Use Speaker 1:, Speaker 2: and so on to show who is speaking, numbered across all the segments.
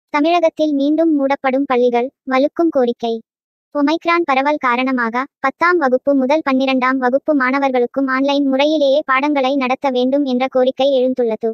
Speaker 1: தமிழகத்தில் மீண்டும் மூடப்படும் பள்ளிகள் வலுக்கும் கோரிக்கை ஒமைக்ரான் பரவல் காரணமாக பத்தாம் வகுப்பு முதல் பன்னிரண்டாம் வகுப்பு மாணவர்களுக்கும் ஆன்லைன் முறையிலேயே பாடங்களை நடத்த வேண்டும் என்ற கோரிக்கை எழுந்துள்ளது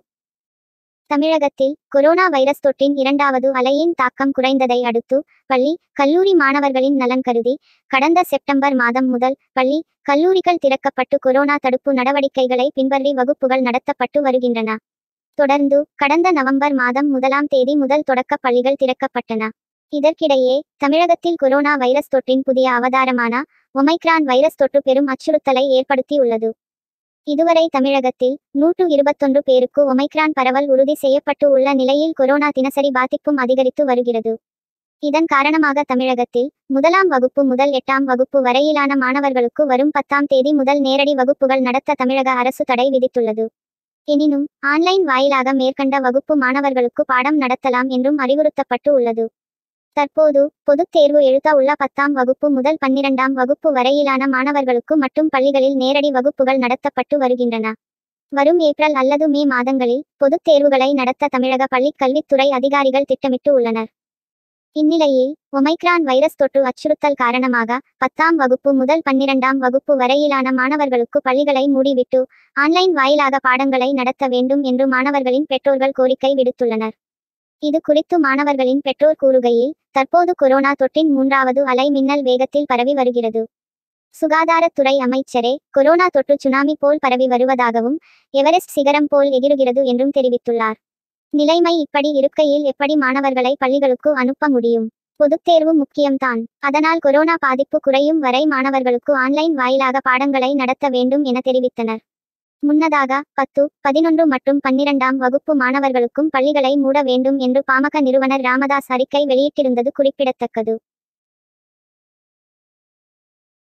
Speaker 1: தமிழகத்தில் கொரோனா வைரஸ் தொற்றின் இரண்டாவது அலையின் தாக்கம் குறைந்ததை அடுத்து பள்ளி கல்லூரி மாணவர்களின் நலன் கருதி கடந்த செப்டம்பர் மாதம் முதல் பள்ளி கல்லூரிகள் திறக்கப்பட்டு கொரோனா தடுப்பு நடவடிக்கைகளை பின்பற்றி வகுப்புகள் நடத்தப்பட்டு வருகின்றன தொடர்ந்து கடந்த நவம்பர் மாதம் முதலாம் தேதி முதல் தொடக்க பள்ளிகள் திறக்கப்பட்டன இதற்கிடையே தமிழகத்தில் கொரோனா வைரஸ் தொற்றின் புதிய அவதாரமான ஒமைக்ரான் வைரஸ் தொற்று பெரும் அச்சுறுத்தலை ஏற்படுத்தியுள்ளது இதுவரை தமிழகத்தில் நூற்று இருபத்தொன்று பேருக்கு ஒமைக்ரான் பரவல் உறுதி செய்யப்பட்டு உள்ள நிலையில் கொரோனா தினசரி பாதிப்பும் அதிகரித்து வருகிறது இதன் காரணமாக தமிழகத்தில் முதலாம் வகுப்பு முதல் எட்டாம் வகுப்பு வரையிலான மாணவர்களுக்கு வரும் பத்தாம் தேதி முதல் நேரடி வகுப்புகள் நடத்த தமிழக அரசு தடை விதித்துள்ளது எனினும் ஆன்லைன் வாயிலாக மேற்கண்ட வகுப்பு மாணவர்களுக்கு பாடம் நடத்தலாம் என்றும் அறிவுறுத்தப்பட்டு உள்ளது தற்போது பொதுத் தேர்வு எழுத உள்ள பத்தாம் வகுப்பு முதல் பன்னிரண்டாம் வகுப்பு வரையிலான மாணவர்களுக்கு மட்டும் பள்ளிகளில் நேரடி வகுப்புகள் நடத்தப்பட்டு வருகின்றன வரும் ஏப்ரல் அல்லது மே மாதங்களில் பொதுத் தேர்வுகளை நடத்த தமிழக பள்ளிக் கல்வித்துறை அதிகாரிகள் திட்டமிட்டு உள்ளனர் இந்நிலையில் ஒமைக்ரான் வைரஸ் தொற்று அச்சுறுத்தல் காரணமாக பத்தாம் வகுப்பு முதல் பன்னிரண்டாம் வகுப்பு வரையிலான மாணவர்களுக்கு பள்ளிகளை மூடிவிட்டு ஆன்லைன் வாயிலாக பாடங்களை நடத்த வேண்டும் என்று மாணவர்களின் பெற்றோர்கள் கோரிக்கை விடுத்துள்ளனர் இது குறித்து மாணவர்களின் பெற்றோர் கூறுகையில் தற்போது கொரோனா தொற்றின் மூன்றாவது அலை மின்னல் வேகத்தில் பரவி வருகிறது சுகாதாரத்துறை அமைச்சரே கொரோனா தொற்று சுனாமி போல் பரவி வருவதாகவும் எவரெஸ்ட் சிகரம் போல் எகிறுகிறது என்றும் தெரிவித்துள்ளார் நிலைமை இப்படி இருக்கையில் எப்படி மாணவர்களை பள்ளிகளுக்கு அனுப்ப முடியும் பொதுத் தேர்வு முக்கியம்தான் அதனால் கொரோனா பாதிப்பு குறையும் வரை மாணவர்களுக்கு ஆன்லைன் வாயிலாக பாடங்களை நடத்த வேண்டும் என தெரிவித்தனர் முன்னதாக பத்து பதினொன்று மற்றும் பன்னிரண்டாம் வகுப்பு மாணவர்களுக்கும் பள்ளிகளை மூட வேண்டும் என்று பாமக நிறுவனர் ராமதாஸ் அறிக்கை வெளியிட்டிருந்தது குறிப்பிடத்தக்கது